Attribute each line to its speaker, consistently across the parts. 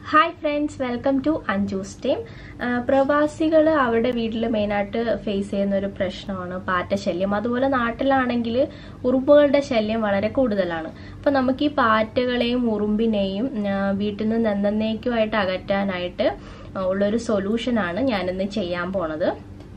Speaker 1: hi friends welcome to Anju's team പ്രവാസികൾ അവരുടെ വീട്ടിൽ മെയിനായിട്ട് ഫേസ് ചെയ്യുന്ന ഒരു പ്രശ്നമാണ് പാറ്റ ശല്യം അതുപോലെ നാട്ടിലാണെങ്കിൽ ഉറുമ്പുകളുടെ ശല്യം വളരെ കൂടുതലാണ് അപ്പം നമുക്ക് ഈ പാറ്റകളെയും ഉറുമ്പിനെയും ആ, വീട്ടിൽ നിന്ന് എന്നേക്കുമായിട്ട് അകറ്റാനായിട്ട് ഉള്ളൊരു സൊല്യൂഷനാണ് ഞാനിന്ന് ചെയ്യാൻ പോണത്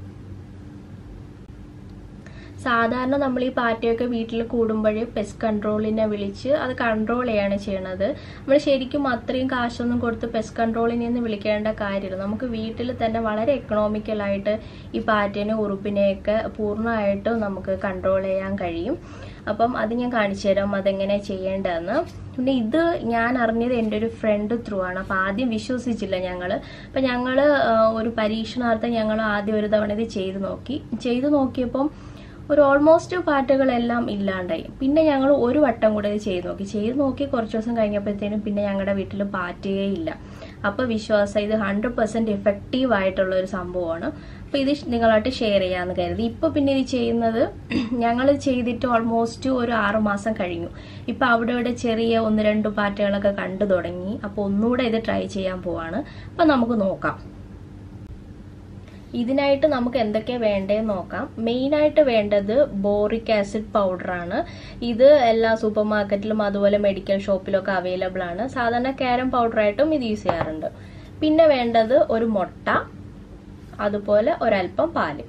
Speaker 1: സാധാരണ നമ്മൾ ഈ പാറ്റയൊക്കെ വീട്ടിൽ കൂടുമ്പോഴേ പെസ്റ്റ് കൺട്രോളിനെ വിളിച്ച് അത് കൺട്രോൾ ചെയ്യാണ് ചെയ്യണത് നമ്മൾ ശരിക്കും അത്രയും കാശൊന്നും കൊടുത്ത് പെസ്റ്റ് കൺട്രോളിനെ ഒന്നും വിളിക്കേണ്ട കാര്യമില്ല നമുക്ക് വീട്ടിൽ തന്നെ വളരെ എക്കണോമിക്കലായിട്ട് ഈ പാറ്റേനെ ഉറുപ്പിനെയൊക്കെ പൂർണ്ണമായിട്ടും നമുക്ക് കൺട്രോൾ ചെയ്യാൻ കഴിയും അപ്പം അത് ഞാൻ കാണിച്ചു തരാം അതെങ്ങനെ ചെയ്യേണ്ടതെന്ന് പിന്നെ ഇത് ഞാൻ അറിഞ്ഞത് എൻ്റെ ഒരു ഫ്രണ്ട് ത്രൂ ആണ് അപ്പം ആദ്യം വിശ്വസിച്ചില്ല ഞങ്ങൾ അപ്പം ഞങ്ങൾ ഒരു പരീക്ഷണാർത്ഥം ഞങ്ങൾ ആദ്യം ഒരു തവണ ഇത് ചെയ്ത് നോക്കി ചെയ്ത് നോക്കിയപ്പം ഒരു ഓൾമോസ്റ്റ് പാട്ടുകളെല്ലാം ഇല്ലാണ്ടായി പിന്നെ ഞങ്ങൾ ഒരു വട്ടം കൂടെ ഇത് ചെയ്ത് നോക്കി ചെയ്ത് നോക്കി കുറച്ച് ദിവസം കഴിഞ്ഞപ്പോഴത്തേനും പിന്നെ ഞങ്ങളുടെ വീട്ടിൽ പാറ്റുകയേ ഇല്ല അപ്പോൾ വിശ്വാസം ഇത് ഹൺഡ്രഡ് പെർസെൻറ്റ് എഫക്റ്റീവ് ആയിട്ടുള്ള ഒരു സംഭവമാണ് അപ്പോൾ ഇത് നിങ്ങളായിട്ട് ഷെയർ ചെയ്യാമെന്ന് കരുതി ഇപ്പോൾ പിന്നെ ഇത് ചെയ്യുന്നത് ഞങ്ങൾ ചെയ്തിട്ട് ഓൾമോസ്റ്റ് ഒരു ആറ് മാസം കഴിഞ്ഞു ഇപ്പോൾ അവിടെ ഇവിടെ ചെറിയ ഒന്ന് രണ്ട് പാറ്റുകളൊക്കെ കണ്ടു തുടങ്ങി അപ്പോൾ ഒന്നുകൂടെ ഇത് ട്രൈ ചെയ്യാൻ പോവാണ് അപ്പം നമുക്ക് നോക്കാം ഇതിനായിട്ട് നമുക്ക് എന്തൊക്കെ വേണ്ടതെന്ന് നോക്കാം മെയിനായിട്ട് വേണ്ടത് ബോറിക് ആസിഡ് പൗഡറാണ് ഇത് എല്ലാ സൂപ്പർ മാർക്കറ്റിലും അതുപോലെ മെഡിക്കൽ ഷോപ്പിലൊക്കെ അവൈലബിൾ ആണ് സാധാരണ കാരം പൗഡറായിട്ടും ഇത് യൂസ് ചെയ്യാറുണ്ട് പിന്നെ വേണ്ടത് ഒരു മുട്ട അതുപോലെ ഒരല്പം പാല്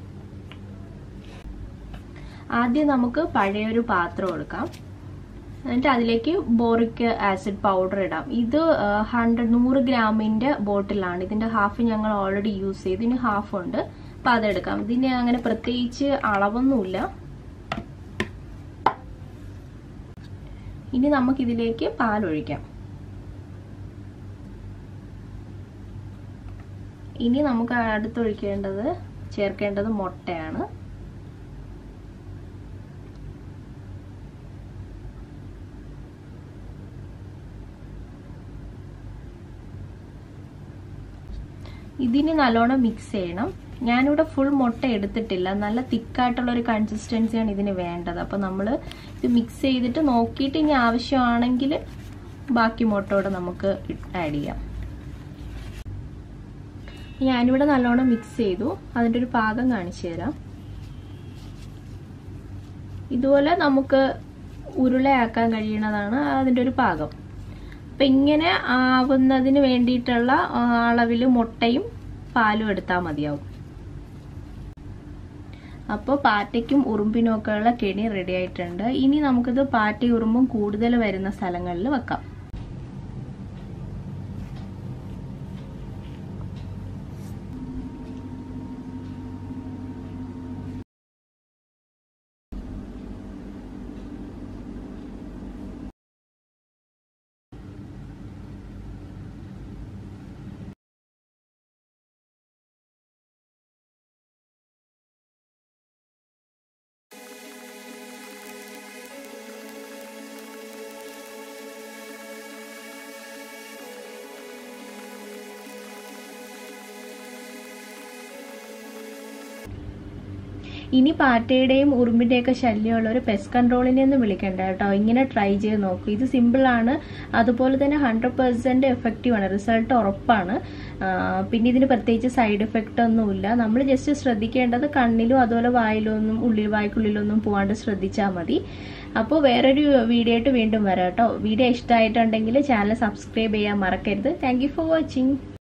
Speaker 1: ആദ്യം നമുക്ക് പഴയൊരു പാത്രം എടുക്കാം എന്നിട്ട് അതിലേക്ക് ബോറിക് ആസിഡ് പൗഡർ ഇടാം ഇത് ഹൺഡ്രഡ് നൂറ് ഗ്രാമിന്റെ ബോട്ടിലാണ് ഇതിന്റെ ഹാഫ് ഞങ്ങൾ ഓൾറെഡി യൂസ് ചെയ്തു ഇതിന് ഹാഫ് ഉണ്ട് അപ്പൊ അതെടുക്കാം ഇതിന് അങ്ങനെ പ്രത്യേകിച്ച് അളവൊന്നുമില്ല ഇനി നമുക്ക് ഇതിലേക്ക് പാലൊഴിക്കാം ഇനി നമുക്ക് അടുത്തൊഴിക്കേണ്ടത് ചേർക്കേണ്ടത് മുട്ടയാണ് ഇതിന് നല്ലോണം മിക്സ് ചെയ്യണം ഞാനിവിടെ ഫുൾ മുട്ട എടുത്തിട്ടില്ല നല്ല തിക്കായിട്ടുള്ള ഒരു കൺസിസ്റ്റൻസിയാണ് ഇതിന് വേണ്ടത് അപ്പോൾ നമ്മൾ ഇത് മിക്സ് ചെയ്തിട്ട് നോക്കിയിട്ട് ഇനി ആവശ്യമാണെങ്കിൽ ബാക്കി മുട്ടയോടെ നമുക്ക് ആഡ് ചെയ്യാം ഞാനിവിടെ നല്ലോണം മിക്സ് ചെയ്തു അതിൻ്റെ ഒരു പാകം കാണിച്ചു തരാം ഇതുപോലെ നമുക്ക് ഉരുളയാക്കാൻ കഴിയുന്നതാണ് അതിൻ്റെ ഒരു പാകം അപ്പം ഇങ്ങനെ ആവുന്നതിന് വേണ്ടിയിട്ടുള്ള അളവിൽ മുട്ടയും പാലും എടുത്താൽ മതിയാവും അപ്പോൾ പാറ്റയ്ക്കും ഉറുമ്പിനും ഒക്കെ ഉള്ള കെണി റെഡി ആയിട്ടുണ്ട് ഇനി നമുക്കിത് പാറ്റയും ഉറുമ്പും കൂടുതൽ വരുന്ന സ്ഥലങ്ങളിൽ വെക്കാം ഇനി പാറ്റയുടെയും ഉറുമ്പിന്റെയൊക്കെ ശല്യമുള്ള ഒരു പെസ്റ്റ് കൺട്രോളിനെ ഒന്നും വിളിക്കണ്ട കേട്ടോ ഇങ്ങനെ ട്രൈ ചെയ്ത് നോക്കൂ ഇത് സിമ്പിൾ ആണ് അതുപോലെ തന്നെ ഹൺഡ്രഡ് പെർസെന്റ് എഫക്റ്റീവ് ആണ് റിസൾട്ട് ഉറപ്പാണ് പിന്നെ ഇതിന് പ്രത്യേകിച്ച് സൈഡ് എഫക്റ്റ് ഒന്നുമില്ല നമ്മൾ ജസ്റ്റ് ശ്രദ്ധിക്കേണ്ടത് കണ്ണിലും അതുപോലെ വായിലും ഒന്നും ഉള്ളിൽ വായ്ക്കുള്ളിലൊന്നും പോകാണ്ട് ശ്രദ്ധിച്ചാൽ മതി അപ്പോൾ വേറൊരു വീഡിയോ ആയിട്ട് വീണ്ടും വരാം കേട്ടോ വീഡിയോ ഇഷ്ടമായിട്ടുണ്ടെങ്കിൽ ചാനൽ സബ്സ്ക്രൈബ് ചെയ്യാൻ മറക്കരുത് താങ്ക് ഫോർ വാച്ചിങ്